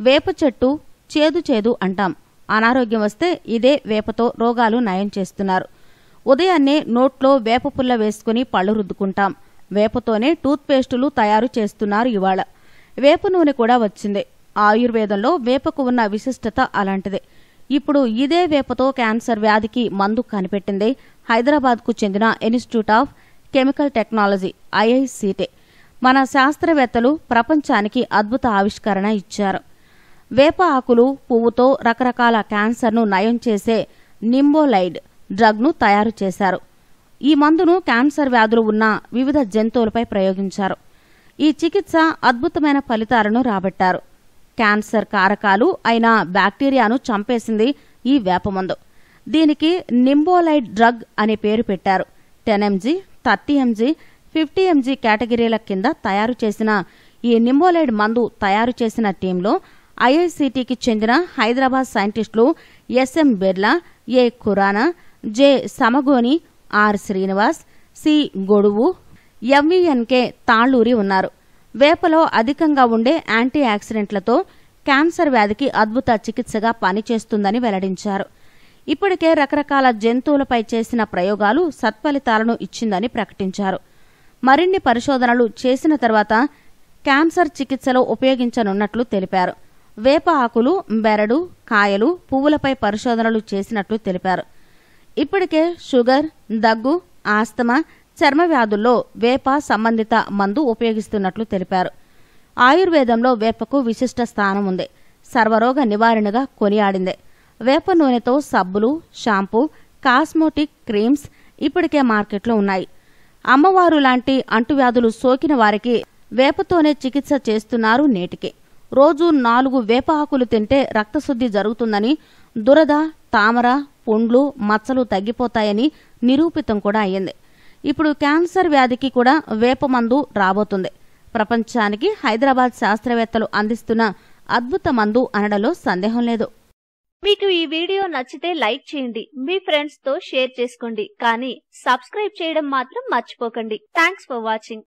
వేప చెట్టు చేదు చేదు అంటాం అనారోగ్యం వస్తే ఇదే వేపతో రోగాలు నయం చేస్తున్నారు ఉదయాన్నే నోట్లో వేప పుల్ల వేసుకుని పళ్ళు రుద్దుకుంటాం వేపతోనే టూత్ పేస్టులు తయారు చేస్తున్నారు ఇవాళ వేప నూనె కూడా వచ్చింది ఆయుర్వేదంలో వేపకు ఉన్న విశిష్టత అలాంటిదే ఇప్పుడు ఇదే వేపతో క్యాన్సర్ వ్యాధికి మందు కనిపెట్టింది హైదరాబాద్కు చెందిన institute of chemical technology IICT మన శాస్త్రవేత్తలు ప్రపంచానికి అద్భుత ఆవిష్కరణ ఇచ్చారు వేప ఆకులు పువ్వుతో రకరకాల క్యాన్సర్ను నయం చేసే నింబోలైడ్ డ్రగ్ను తయారు చేశారు ఈ మందును క్యాన్సర్ వ్యాధులు ఉన్న వివిధ జంతువులపై ప్రయోగించారు ఈ చికిత్స అద్భుతమైన ఫలితాలను రాబట్టారు క్యాన్సర్ కారకాలు అయిన బ్యాక్టీరియాను చంపేసింది ఈ వేపమందు దీనికి నింబోలైడ్ డ్రగ్ అనే పేరు పెట్టారు ten mg thirty mg fifty mg కేటగిరీల కింద తయారు చేసిన ఈ నింబోలైడ్ మందు తయారు చేసిన టీంలో ఐఐసిటికి చెందిన హైదరాబాద్ సైంటిస్టులు SM Birla A Khurana J Samagoni R Srinivas C Goduvu MVNK Talluri ఉన్నారు వేపలో అధికంగా ఉండే యాంటీ ఆక్సిడెంట్లతో క్యాన్సర్ వ్యాధికి అద్భుత చికిత్సగా పనిచేస్తుందని వెల్లడించారు ఇప్పటికే రకరకాల జంతువులపై చేసిన ప్రయోగాలు సత్ఫలితాలను ఇచ్చిందని ప్రకటించారు మరిన్ని పరిశోధనలు చేసిన తర్వాత క్యాన్సర్ చికిత్సలో ఉపయోగించనున్నట్లు తెలిపారు వేప ఆకులు బెరడు కాయలు పువ్వులపై పరిశోధనలు చేసినట్లు తెలిపారు ఇప్పటికే షుగర్ దగ్గు ఆస్తమా చర్మ వ్యాధుల్లో వేప సంబంధిత మందు ఉపయోగిస్తున్నట్లు తెలిపారు ఆయుర్వేదంలో వేపకు విశిష్ట స్థానం ఉంది సర్వరోగ నివారణగా కొనియాడిందే వేప నూనెతో సబ్బులు షాంపూ కాస్మోటిక్ క్రీమ్స్ ఇప్పటికే మార్కెట్లో ఉన్నాయి అమ్మవారు లాంటి అంటువ్యాధులు సోకిన వారికి వేపతోనే చికిత్స చేస్తున్నారు నేటికి రోజు నాలుగు వేప ఆకులు తింటే రక్తశుద్ధి జరుగుతుందని దురద తామర పుండ్లు మచ్చలు తగ్గిపోతాయని నిరూపితం కూడా అయ్యింది ఇప్పుడు క్యాన్సర్ వ్యాధికి కూడా వేప మందు రాబోతుంది ప్రపంచానికి హైదరాబాద్ శాస్త్రవేత్తలు అందిస్తున్న అద్భుత మందు అనడంలో సందేహం లేదు మీకు ఈ వీడియో నచ్చితే లైక్ చేయండి మీ ఫ్రెండ్స్ తో షేర్ చేసుకోండి కానీ సబ్స్క్రైబ్ చేయడం మాత్రం మర్చిపోకండి థ్యాంక్స్ ఫర్ వాచింగ్